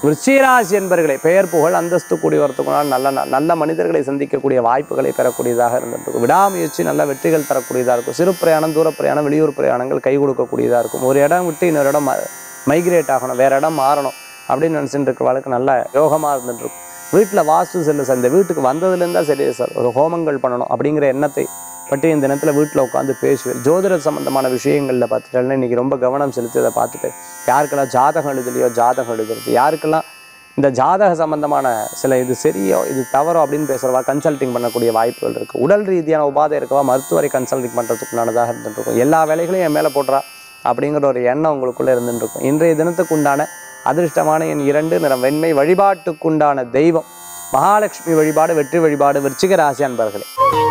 விருச்சிகராசி என்பர்களே பெயர் புகழ் அந்தஸ்து கூடி வரத்துக்குனால் நல்ல ந- நல்ல மனிதர்களை சந்திக்கக்கூடிய வாய்ப்புகளை பெறக்கூடியதாக இருந்திருக்கும் விடாமுயற்சி நல்ல வெற்றிகள் தரக்கூடியதாக இருக்கும் சிறு பிரயாணம் தூர பிரயாணம் வெளியூர் பிரயாணங்கள் கை கொடுக்கக்கூடியதாக இருக்கும் ஒரு இடம் விட்டு இன்னொரு இடம் மைக்ரேட் ஆகணும் வேற இடம் மாறணும் அப்படின்னு நினச்சிட்டு இருக்கிறவளுக்கு நல்ல யோகமாக இருந்துட்டு இருக்கும் வீட்டில் வாஸ்து செல்லு சார் இந்த வீட்டுக்கு வந்ததுலேருந்தா சரி சார் ஒரு ஹோமங்கள் பண்ணணும் அப்படிங்கிற எண்ணத்தை பற்றி இந்த தினத்தில் வீட்டில் உட்காந்து பேசுவேன் ஜோதிட சம்பந்தமான விஷயங்களில் பார்த்துட்டேன்னா இன்றைக்கி ரொம்ப கவனம் செலுத்தி அதை பார்த்துட்டு யாருக்கெல்லாம் ஜாதகம் எழுதலையோ ஜாதகம் எழுதுறது யாருக்கெல்லாம் இந்த ஜாதக சம்பந்தமான சில இது சரியோ இது தவறோ அப்படின்னு பேசுகிறவா கன்சல்டிங் பண்ணக்கூடிய வாய்ப்புகள் இருக்குது உடல் ரீதியான உபாதை இருக்கவா மருத்துவரை கன்சல்டிங் பண்ணுறதுக்குண்டானதாக இருந்துட்டு இருக்கும் எல்லா வேலைகளையும் என் மேலே போடுறா அப்படிங்கிற ஒரு எண்ணம் உங்களுக்குள்ளே இருந்துட்டு இருக்கும் இன்றைய தினத்துக்கு உண்டான அதிர்ஷ்டமான என் இரண்டு நிறம் வெண்மை வழிபாட்டுக்குண்டான தெய்வம் மகாலட்சுமி வழிபாடு வெற்றி வழிபாடு விருச்சிக ராசி அன்பர்களே